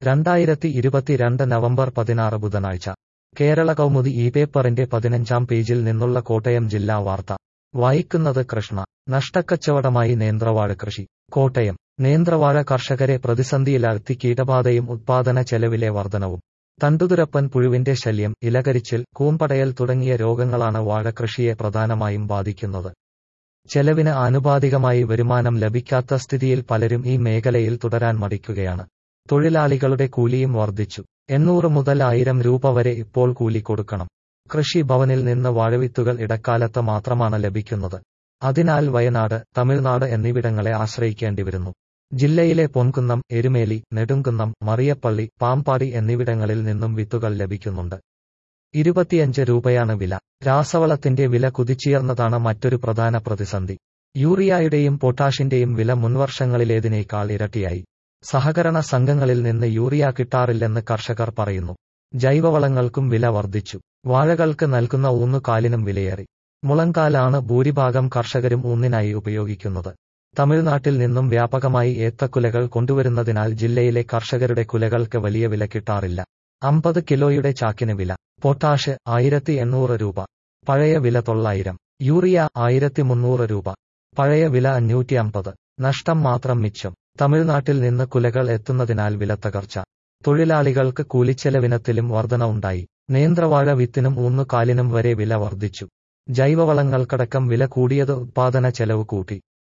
രണ്ടായിരത്തി ഇരുപത്തിരണ്ട് നവംബർ പതിനാറ് ബുധനാഴ്ച കേരള കൗമുദി ഈ പേപ്പറിന്റെ പതിനഞ്ചാം പേജിൽ നിന്നുള്ള കോട്ടയം ജില്ലാ വാർത്ത വായിക്കുന്നത് കൃഷ്ണ നഷ്ടക്കച്ചവടമായി നേന്ത്രവാഴ കൃഷി കോട്ടയം നേന്ത്രവാഴ കർഷകരെ പ്രതിസന്ധിയിലാഴ്ത്തി കീടബാധയും ഉത്പാദന ചെലവിലെ വർധനവും തണ്ടുതുരപ്പൻ പുഴുവിന്റെ ശല്യം ഇലകരിച്ചിൽ കൂമ്പടയൽ തുടങ്ങിയ രോഗങ്ങളാണ് വാഴകൃഷിയെ പ്രധാനമായും ബാധിക്കുന്നത് ചെലവിന് ആനുപാതികമായി വരുമാനം ലഭിക്കാത്ത സ്ഥിതിയിൽ പലരും ഈ മേഖലയിൽ തുടരാൻ മടിക്കുകയാണ് തൊഴിലാളികളുടെ കൂലിയും വർദ്ധിച്ചു എണ്ണൂറ് മുതൽ ആയിരം രൂപ വരെ ഇപ്പോൾ കൂലി കൊടുക്കണം കൃഷി ഭവനിൽ നിന്ന് വാഴവിത്തുകൾ ഇടക്കാലത്ത് മാത്രമാണ് ലഭിക്കുന്നത് അതിനാൽ വയനാട് തമിഴ്നാട് എന്നിവിടങ്ങളെ ആശ്രയിക്കേണ്ടി വരുന്നു ജില്ലയിലെ പൊൻകുന്നം എരുമേലി നെടുങ്കുന്നം മറിയപ്പള്ളി പാമ്പാടി എന്നിവിടങ്ങളിൽ നിന്നും വിത്തുകൾ ലഭിക്കുന്നുണ്ട് ഇരുപത്തിയഞ്ച് രൂപയാണ് വില രാസവളത്തിന്റെ വില കുതിച്ചുയർന്നതാണ് മറ്റൊരു പ്രധാന പ്രതിസന്ധി യൂറിയയുടെയും പൊട്ടാഷിന്റെയും വില മുൻവർഷങ്ങളിലേതിനേക്കാൾ ഇരട്ടിയായി സഹകരണ സംഘങ്ങളിൽ നിന്ന് യൂറിയ കിട്ടാറില്ലെന്ന് കർഷകർ പറയുന്നു ജൈവവളങ്ങൾക്കും വില വർദ്ധിച്ചു വാഴകൾക്ക് നൽകുന്ന ഊന്നുകാലിനും വിലയേറി മുളങ്കാലാണ് ഭൂരിഭാഗം കർഷകരും ഊന്നിനായി ഉപയോഗിക്കുന്നത് തമിഴ്നാട്ടിൽ നിന്നും വ്യാപകമായി ഏത്തക്കുലകൾ കൊണ്ടുവരുന്നതിനാൽ ജില്ലയിലെ കർഷകരുടെ കുലകൾക്ക് വലിയ വില കിട്ടാറില്ല അമ്പത് കിലോയുടെ ചാക്കിന് വില പൊട്ടാഷ് ആയിരത്തി എണ്ണൂറ് രൂപ പഴയ വില തൊള്ളായിരം യൂറിയ ആയിരത്തി മുന്നൂറ് രൂപ പഴയ വില അഞ്ഞൂറ്റി അമ്പത് നഷ്ടം മാത്രം മിച്ചം തമിഴ്നാട്ടിൽ നിന്ന് കുലകൾ എത്തുന്നതിനാൽ വിലത്തകർച്ച തൊഴിലാളികൾക്ക് കൂലിച്ചെലവിനത്തിലും വർധന ഉണ്ടായി നേന്ത്രവാഴ വിത്തിനും ഊന്നുകാലിനും വരെ വില വർദ്ധിച്ചു ജൈവവളങ്ങൾക്കടക്കം വില കൂടിയത് ഉത്പാദന ചെലവ് കൂട്ടി